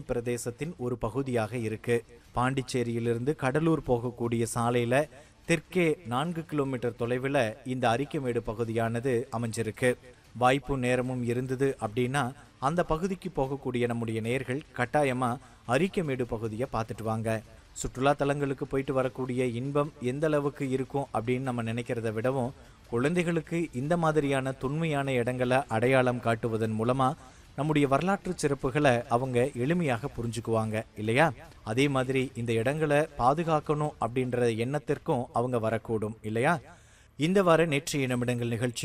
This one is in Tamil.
யூனியன் பிரதேசத்தின் ஒரு பகுதியாக இருக்கு பாண்டிச்சேரியிலிருந்து கடலூர் போகக்கூடிய சாலையில தெற்கே நான்கு கிலோமீட்டர் தொலைவில் இந்த அரிக்கமேடு பகுதியானது அமைஞ்சிருக்கு வாய்ப்பு நேரமும் இருந்தது அப்படின்னா அந்த பகுதிக்கு போகக்கூடிய நம்முடைய நேர்கள் கட்டாயமா அரிக்கமேடு பகுதியை பார்த்துட்டு வாங்க சுற்றுலா தலங்களுக்கு போயிட்டு வரக்கூடிய இன்பம் எந்த அளவுக்கு இருக்கும் அப்படின்னு நம்ம நினைக்கிறத விடவும் குழந்தைகளுக்கு இந்த மாதிரியான தொன்மையான இடங்களை அடையாளம் காட்டுவதன் மூலமா நம்முடைய வரலாற்று சிறப்புகளை அவங்க எளிமையாக புரிஞ்சுக்குவாங்க இல்லையா அதே மாதிரி இந்த இடங்களை பாதுகாக்கணும் அப்படின்ற எண்ணத்திற்கும் அவங்க வரக்கூடும் இல்லையா இந்த வார நேற்றைய நிமிடங்கள் நிகழ்ச்சி